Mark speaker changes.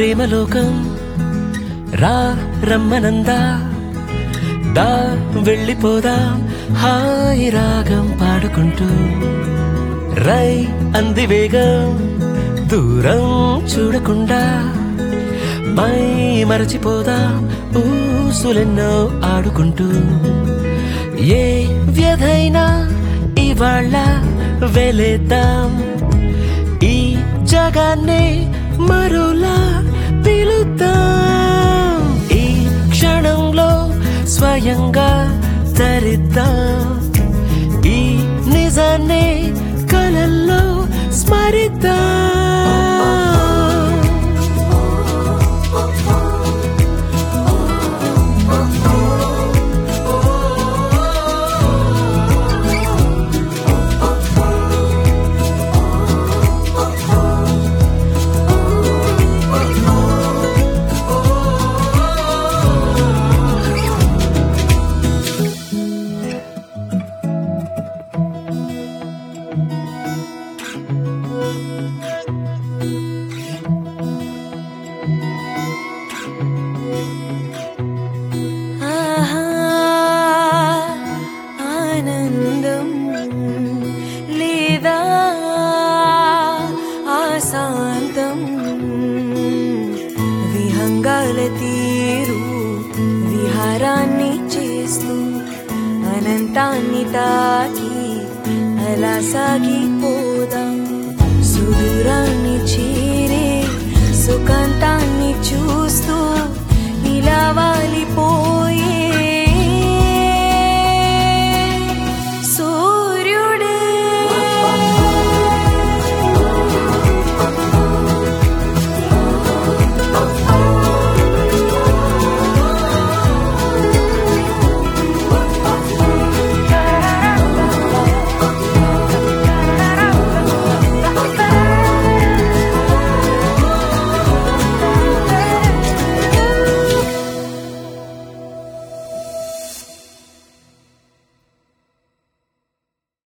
Speaker 1: ప్రేమలోకం రా రమ్మనందా దా వెళ్ళిపోదాం హాయి రాగం పాడుకుంటూ రై అంది వేగం దూరం చూడకుండా మై మరచిపోదాం ఊసులెన్నో ఆడుకుంటూ ఏ వ్యధైనా ఇవాళ వెళేద్దాం ఈ జగాన్నే మరోలా పిలుద్దాం ఈ క్షణంలో స్వయంగా తరిద్దాం ఈ నిజాన్నే కలల్లో స్మరిద్దాం
Speaker 2: ఆహా ఆనందం లేదా ఆశాంతం విహంగాల తీరు విహారాన్ని చేస్తూ అనంతాన్ని తాకి అలా సాగిపోదాం సుదూరాన్ని చేరే సుఖాంతాన్ని చూస్తూ ఇలా వాలి